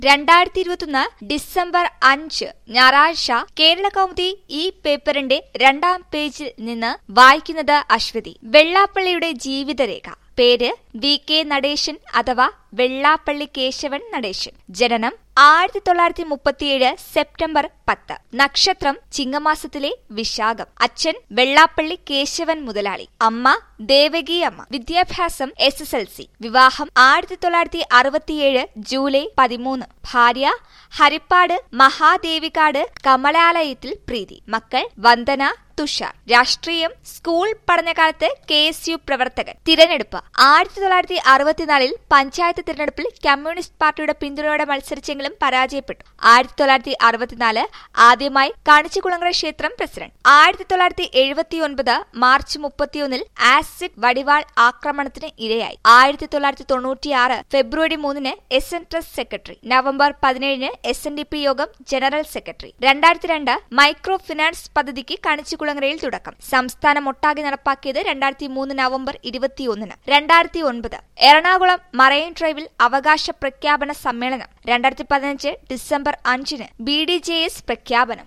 രണ്ടായിരത്തി ഇരുപത്തൊന്ന് ഡിസംബർ അഞ്ച് ഞായറാഴ്ച കേരള കൗമുദി ഈ പേപ്പറിന്റെ രണ്ടാം പേജിൽ നിന്ന് വായിക്കുന്നത് അശ്വതി വെള്ളാപ്പള്ളിയുടെ ജീവിതരേഖ പേര് വി കെ നടേശൻ അഥവാ വെള്ളാപ്പള്ളി കേശവൻ നടേശൻ ജനനം ആയിരത്തി തൊള്ളായിരത്തി മുപ്പത്തിയേഴ് സെപ്റ്റംബർ പത്ത് നക്ഷത്രം ചിങ്ങമാസത്തിലെ വിശാഖം അച്ഛൻ വെള്ളാപ്പള്ളി കേശവൻ മുതലാളി അമ്മ ദേവകി അമ്മ വിദ്യാഭ്യാസം എസ് എസ് എൽ സി വിവാഹം ആയിരത്തി തൊള്ളായിരത്തി അറുപത്തിയേഴ് ജൂലൈ പതിമൂന്ന് ഭാര്യ ഹരിപ്പാട് മഹാദേവിക്കാട് കമലാലയത്തിൽ പ്രീതി മക്കൾ വന്ദന തുഷാർ രാഷ്ട്രീയം സ്കൂൾ പഠനകാലത്ത് കെ എസ് യു പ്രവർത്തകൻ തിരഞ്ഞെടുപ്പ് ആയിരത്തി തൊള്ളായിരത്തി അറുപത്തിനാലിൽ പഞ്ചായത്ത് തിരഞ്ഞെടുപ്പിൽ കമ്മ്യൂണിസ്റ്റ് പാർട്ടിയുടെ പിന്തുണയോടെ മത്സരിച്ചെങ്കിലും പരാജയപ്പെട്ടു ആയിരത്തി തൊള്ളായിരത്തി അറുപത്തിനാല് ആദ്യമായി കാണിച്ചുകുളങ്ങര ക്ഷേത്രം പ്രസിഡന്റ് ആയിരത്തി തൊള്ളായിരത്തി എഴുപത്തിയൊൻപത് മാർച്ച് മുപ്പത്തിയൊന്നിൽ ആസിഡ് വടിവാൾ ആക്രമണത്തിന് ഇരയായി ആയിരത്തി തൊള്ളായിരത്തി തൊണ്ണൂറ്റിയാറ് ഫെബ്രുവരി മൂന്നിന് S N trust secretary November പതിനേഴിന് എസ് എൻ ഡി പി യോഗം ജനറൽ സെക്രട്ടറി രണ്ടായിരത്തി രണ്ട് മൈക്രോ ഫിനാൻസ് പദ്ധതിക്ക് കണിച്ചുകുളങ്ങരയിൽ തുടക്കം സംസ്ഥാനം ഒട്ടാകെ നടപ്പാക്കിയത് രണ്ടായിരത്തി മൂന്ന് നവംബർ ഇരുപത്തിയൊന്നിന് രണ്ടായിരത്തി ഒൻപത് എറണാകുളം മറൈൻ ഡ്രൈവിൽ അവകാശ പ്രഖ്യാപന സമ്മേളനം രണ്ടായിരത്തി പതിനഞ്ച് ഡിസംബർ അഞ്ചിന് ബി ഡി ജെ എസ് പ്രഖ്യാപനം